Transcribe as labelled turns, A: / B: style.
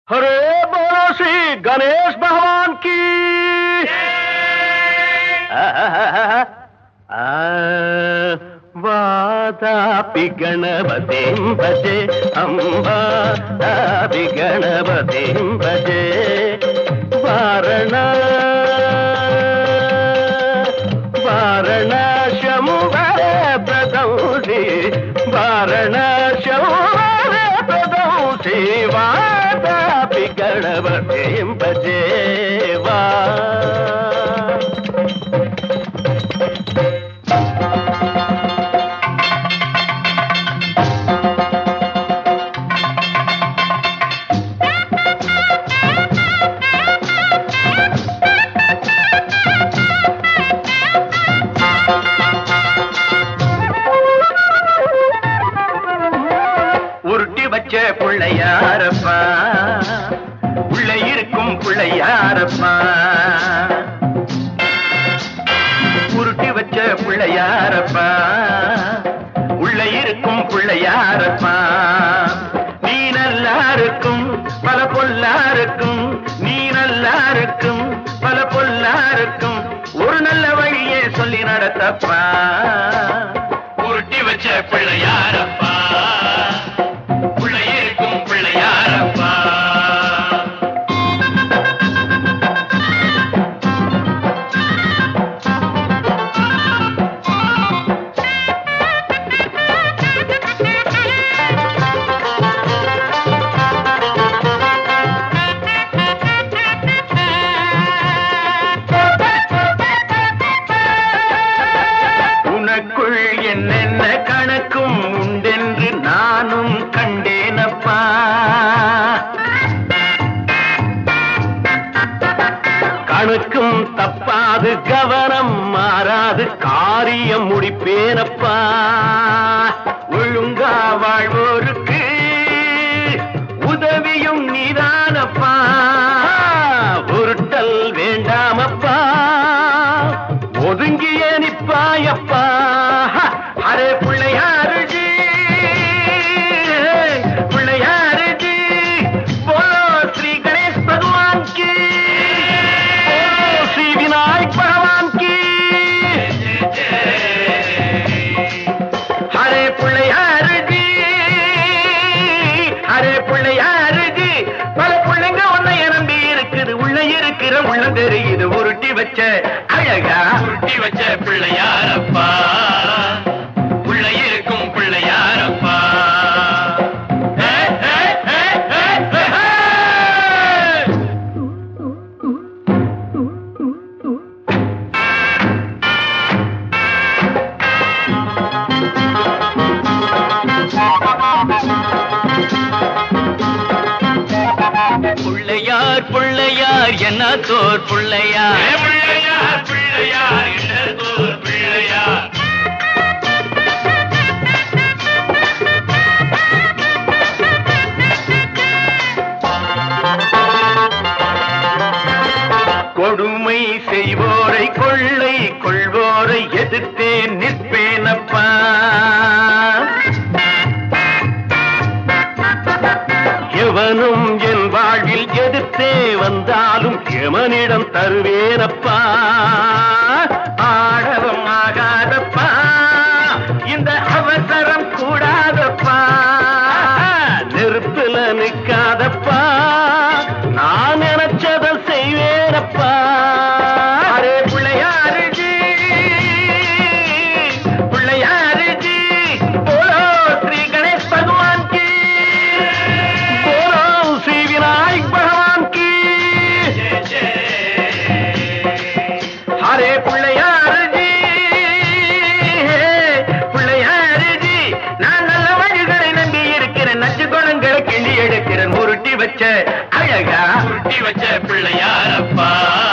A: हरे बोलो श्री गणेश भगवान की वादापि गणपतिं भजे अम्बापि गणपतिं भजे वारण वारणशं वरप्रदंसि वारणशं वरप्रदंसि वादापि गणपतिं भजे वा உருட்டி வச்ச பிள்ளையாரப்பா உள்ள இருக்கும் பிள்ளையாரப்பா உருட்டி வச்ச பிள்ளையாரப்பா உள்ள இருக்கும் பிள்ளையாரப்பா நீ நல்லா இருக்கும் பல பொல்லா இருக்கும் நீ நல்லா இருக்கும் பல பொல்லா இருக்கும் ஒரு நல்ல வழியே சொல்லி நடத்தப்பா உருட்டி வச்ச பிள்ளையாரப்பா உள்ள இருக்கும் பிள்ளையாரப்பா உனக்குள் என்னென்ன கணக்கும் உண்டென்று நானும் கண்டேனப்பா கணக்கும் தப்பாது கவனம் மாறாது காரியம் முடிப்பேனப்பா ஒழுங்கா வாழ்வோருக்கு உதவியும் நீதானப்பா உருட்டல் வேண்டாமப்பா ஒதுங்கிய நிப்பாயப்பா அரே பிள்ளையாருஜி பிள்ளையாருஜி போலோ ஸ்ரீ கணேஷ் பகவான் की बोलो श्री विनायक भगवान की हरे பிள்ளையாருஜி ஹரே பிள்ளையாருஜி பல பிள்ளைங்க உன்னை நம்பி இருக்குது உள்ள இருக்கிற உள்ள தெரியுது உருட்டி வச்ச அழகா உருட்டி வச்ச பிள்ளையாரப்பா உள்ள இருக்கும் பிள்ளையாரப்பா ஏ, ஏ, ஏ, ஏ, ஏ, ஏ. பிள்ளையார் பிள்ளையார் என்ன தோர் பிள்ளையார் பிள்ளையார் பிள்ளையார் என்ன தோர் பிள்ளையார் கொடுமை செய்வோரை கொள்ளை கொள்வோரை எதிர்த்தே நிற்பேனப்பா எவனும் என் வாழ்வில் எதிர்த்தே வந்தாலும் எமனிடம் தருவேனப்பா ஆடவம் ஆகாதப்பா இந்த அவசரம் கூடாதப்பா நெருப்புல நிக்காதப்பா நான் நினைச்சத செய்வேனப்பா அரே பிள்ளையாருஜி பிள்ளையாருஜி போலோ ஸ்ரீ கணேஷ் பகவான் की बोलो श्री विनायक भगवान की हरे பிள்ளையாருஜி பிள்ளையாருஜி நான் நல்ல வழிகளை நம்பி இருக்கிறேன் நச்சு குணங்களை கிள்ளி எடுக்கிறேன் உருட்டி வச்ச அழகா உருட்டி வச்ச பிள்ளையாரப்பா